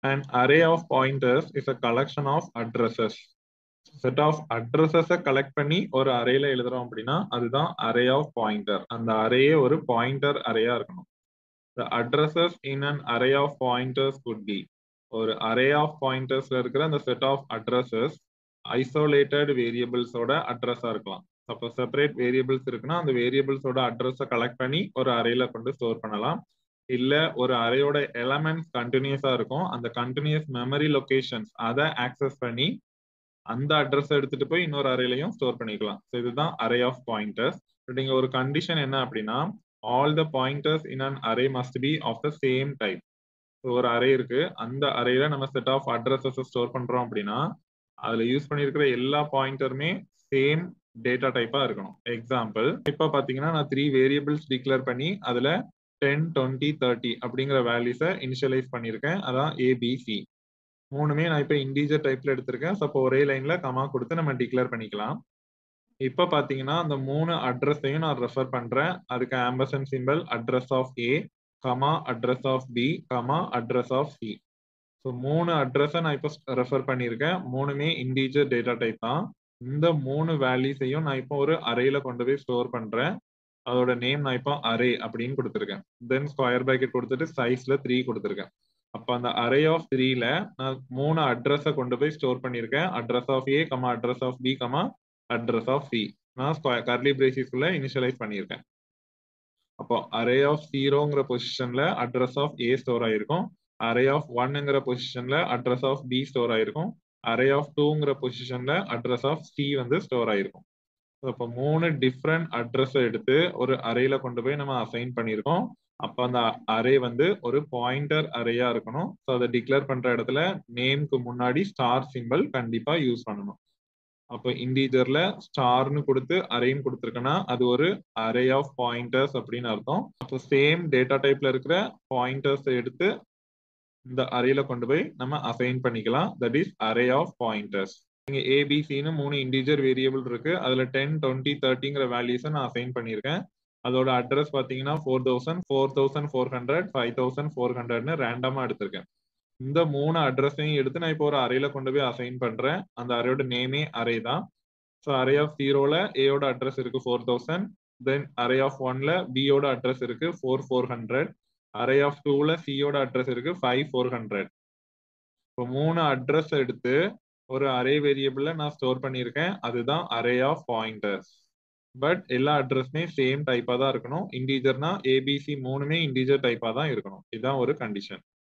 An array of pointers is a collection of addresses. Set of அட்ரஸஸ collect பண்ணி ஒரு அரேல எழுதுறோம் அப்படின்னா அதுதான் அரே ஆஃப் பாயிண்டர் அந்த அரேயே ஒரு பாயிண்டர் அரேயா இருக்கணும் the addresses in an array of pointers could be ஒரு அரே ஆஃப் பாயிண்டர்ஸ்ல இருக்கிற அந்த செட் ஆஃப் அட்ரஸஸ் ஐசோலேட்டட் வேரியபிள்ஸோட அட்ரஸா இருக்கலாம் அப்போ செப்பரேட் வேரியபிள்ஸ் இருக்குன்னா அந்த வேரியபிள்ஸோட அட்ரஸை கலெக்ட் பண்ணி ஒரு அரேல கொண்டு ஸ்டோர் பண்ணலாம் இல்ல ஒரு அரேயோட எலமெண்ட்ஸ் கண்டினியூஸா இருக்கும் அந்த கண்டினியூஸ் மெமரி லொகேஷன்ஸ் அதை ஆக்சஸ் பண்ணி அந்த அட்ரஸ் எடுத்துட்டு போய் இன்னொரு அரேலையும் ஸ்டோர் பண்ணிக்கலாம் ஸோ இதுதான் அரே ஆஃப் பாயிண்டர்ஸ் பட் இங்க ஒரு கண்டிஷன் என்ன அப்படின்னா all the pointers in an array must be of the same type ஒரு அரே இருக்கு அந்த அரேல நம்ம செட் ஆஃப் அட்ரஸஸ் ஸ்டோர் பண்றோம் அப்படின்னா அதுல யூஸ் பண்ணிருக்கிற எல்லா பாயிண்டருமே சேம் டேட்டா டைப்பா இருக்கணும் எக்ஸாம்பிள் இப்ப பாத்தீங்கன்னா நான் த்ரீ வேரியபிள்ஸ் டிக்ளேர் பண்ணி அதுல டென் டுவெண்ட்டி தேர்ட்டி அப்படிங்கிற வேல்யூஸை இனிஷியலைஸ் பண்ணியிருக்கேன் அதான் ஏபிசி மூணுமே நான் இப்போ இண்டீஜர் டைப்ல எடுத்திருக்கேன் ஸோ அப்போ ஒரே லைன்ல கமா கொடுத்து நம்ம டிக்ளேர் பண்ணிக்கலாம் இப்போ பார்த்தீங்கன்னா அந்த மூணு அட்ரஸையும் நான் ரெஃபர் பண்றேன் அதுக்கு ampersand symbol address of A comma address of B comma address of C so மூணு அட்ரஸை நான் இப்போ ரெஃபர் பண்ணியிருக்கேன் மூணுமே இண்டீஜர் டேட்டா டைப் தான் இந்த மூணு வேல்யூஸையும் நான் இப்போ ஒரு அரேல கொண்டு போய் ஸ்டோர் பண்றேன் அதோட நேம் நான் இப்போ அரே அப்படின்னு கொடுத்துருக்கேன் தென் ஸ்கொயர் பேக்கெட் கொடுத்துட்டு சைஸ்ல த்ரீ கொடுத்துருக்கேன் அப்போ அந்த அரே ஆஃப் த்ரீல நான் மூணு அட்ரஸை கொண்டு போய் ஸ்டோர் பண்ணியிருக்கேன் address of A comma address of B comma address of C நான் கர்லி பிரேசிஸ்குள்ள இனிஷியலைஸ் பண்ணியிருக்கேன் அப்போ அரே ஆஃப் ஜீரோங்கிற பொசிஷன்ல அட்ரஸ் ஆஃப் ஏ ஸ்டோர் ஆயிருக்கும் அரே ஆஃப் ஒன்னுங்கிற பொசிஷன்ல அட்ரஸ் ஆஃப் பி ஸ்டோர் ஆயிருக்கும் அரே ஆஃப் டூங்கிற பொசிஷன்ல அட்ரஸ் ஆஃப் சி வந்து ஸ்டோர் ஆயிருக்கும் அப்போ மூணு டிஃப்ரெண்ட் அட்ரஸை எடுத்து ஒரு அரேல கொண்டு போய் நம்ம அசைன் பண்ணியிருக்கோம் அப்போ அந்த அரே வந்து ஒரு பாயிண்டர் அரேயா இருக்கணும் ஸோ அதை டிக்ளேர் பண்ற இடத்துல நேம்க்கு முன்னாடி ஸ்டார் சிம்பிள் கண்டிப்பா யூஸ் பண்ணணும் அப்போ இண்டீஜர்ல ஸ்டார்னு கொடுத்து அரேன்னு கொடுத்துருக்கேன்னா அது ஒரு அரே ஆஃப் பாயிண்டர்ஸ் அப்படின்னு அர்த்தம் அப்போ சேம் டேட்டா டைப்ல இருக்கிற பாயிண்டர்ஸ் எடுத்து இந்த அரேல கொண்டு போய் நம்ம அசைன் பண்ணிக்கலாம் that is array of pointers இங்க ஏபிசின்னு மூணு இண்டீஜர் வேரியபிள் இருக்கு அதுல டென் டுவெண்ட்டி தேர்ட்டிங்கிற வேல்யூஸை நான் அசைன் பண்ணியிருக்கேன் அதோட அட்ரஸ் பாத்தீங்கன்னா four thousand four thousand four hundred five thousand ஃபோர் ஹண்ட்ரட்னு ரேண்டமா எடுத்திருக்கேன் இந்த மூணு அட்ரஸையும் எடுத்து நான் இப்போ ஒரு அரேல கொண்டு போய் அசைன் பண்றேன் அந்த அரேயோட நேமே அரே தான் ஸோ அரே ஆஃப் ஜீரோல ஏயோட அட்ரஸ் இருக்கு four thousand then array of ஒன்ல பியோட அட்ரஸ் இருக்கு four four hundred array of டூல சியோட அட்ரஸ் இருக்கு ஃபைவ் ஃபோர் ஹண்ட்ரட் இப்போ மூணு அட்ரஸ் எடுத்து ஒரு அரே வேரியபிள்ல நான் ஸ்டோர் பண்ணியிருக்கேன் அதுதான் அரே ஆஃப் பாயிண்டர்ஸ் பட் எல்லா அட்ரஸுமே சேம் டைப்பா தான் இருக்கணும் இண்டீஜர்னா ஏபிசி மூணுமே இண்டீஜர் டைப்பா தான் இருக்கணும் இதுதான் ஒரு கண்டிஷன்